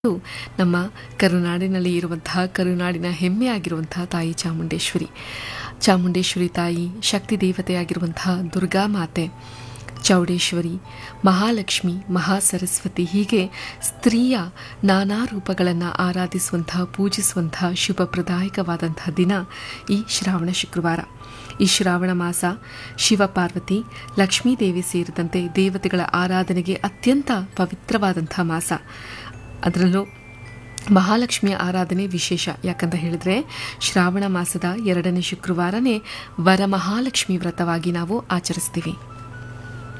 ಇದು ನಮ್ಮ ಕರುನಾಡಿನಲ್ಲಿ ಇರುವಂತಹ ಕರುನಾಡಿನ ಹೆಮ್ಮೆಯಾಗಿರುವಂತಹ ತಾಯಿ ಚಾಮುಂಡೇಶ್ವರಿ ಚಾಮುಂಡೇಶ್ವರಿ ತಾಯಿ ಶಕ್ತಿ ದೇವತೆಯಾಗಿರುವಂತಹ ದುರ್ಗಾ ಮಾತೆ ಚೌಡೇಶ್ವರಿ ಮಹಾಲಕ್ಷ್ಮಿ ಮಹಾಸರಸ್ವತಿ ಹೀಗೆ ಸ್ತ್ರೀಯ ನಾನಾ ರೂಪಗಳನ್ನು ಆರಾಧಿಸುವಂತಹ ಪೂಜಿಸುವಂತಹ ಶುಭಪ್ರದಾಯಕವಾದಂತಹ ದಿನ ಈ ಶ್ರಾವಣ ಶುಕ್ರವಾರ ಈ ಶ್ರಾವಣ ಮಾಸ ಶಿವಪಾರ್ವತಿ ಲಕ್ಷ್ಮೀದೇವಿ ಸೇರಿದಂತೆ ದೇವತೆಗಳ ಆರಾಧನೆಗೆ ಅತ್ಯಂತ ಪವಿತ್ರವಾದಂತಹ ಮಾಸ ಅದರಲ್ಲೂ ಮಹಾಲಕ್ಷ್ಮಿಯ ಆರಾಧನೆ ವಿಶೇಷ ಯಾಕಂತ ಹೇಳಿದ್ರೆ ಶ್ರಾವಣ ಮಾಸದ ಎರಡನೇ ಶುಕ್ರವಾರನೇ ವರಮಹಾಲಕ್ಷ್ಮಿ ವ್ರತವಾಗಿ ನಾವು ಆಚರಿಸ್ತೀವಿ